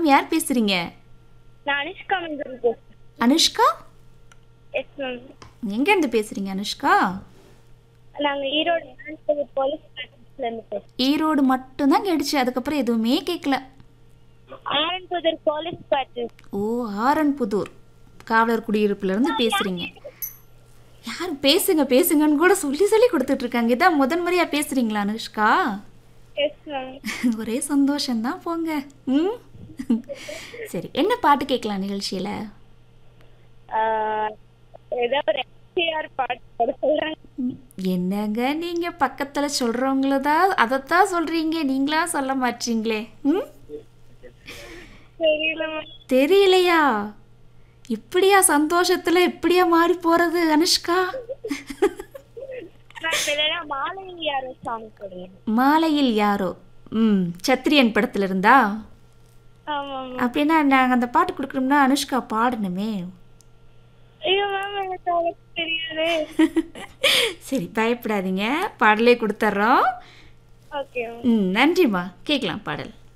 யார் பேசுறீங்க நான் அனுஷ்கா மஞ்சள் பேசுறேன் அனுஷ்கா எஸ் மேம் எங்க இருந்து பேசுறீங்க அனுஷ்கா நாங்கள் ஈரோடு ஆனந்தபுரி போலீஸ் ஸ்டேஷன்லேருந்து பேசுகிறோம் ஈரோடு மட்டும்தான் கேட்டுச்சு அதுக்கப்புறம் எதுவுமே கேட்கல ஆனந்தபுதூர் போலீஸ் குவார்ட்டர்ஸ் ஓ ஆரன்புதூர் காவலர் குடியிருப்புல இருந்து பேசுறீங்க யார் பேசுங்க பேசுங்கன்னு கூட சொல்லி சொல்லி கொடுத்துட்டு இருக்காங்க இதான் முதன் முறையா பேசுறீங்களா அனுஷ்கா எஸ் மேம் ஒரே சந்தோஷம்தான் போங்க ம் சரி என்ன பாட்டு கேட்கலாம் நிகழ்ச்சியில ஏதோ ஒரு எம்ஜிஆர் பாட்டு போட சொல்கிறாங்க என்னங்க நீங்க பக்கத்துல சொல்றவங்களதான் அதைத்தான் சொல்றீங்க நீங்களா சொல்ல மாட்டீங்களே ம் தெரியல மேம் தெரியலையா இப்படியா சந்தோஷத்துல இப்படியா மாறி போறது அனுஷ்கா நான் இல்லைன்னா மாலையில் யாரோ சாமி கொடுங்க மாலையில் யாரோ ம் சத்திரியன் படத்துல இருந்தா ஆமாம் மேம் அப்படின்னா நாங்கள் அந்த பாட்டு கொடுக்கணும்னா அனுஷ்கா பாடணுமே ஐயோ மேம் எனக்கு அவ்வளோக்கு தெரியாது சரி பயப்படாதீங்க பாடலே கொடுத்துட்றோம் ஓகே மேம் ம் நன்றிம்மா கேட்கலாம் பாடல்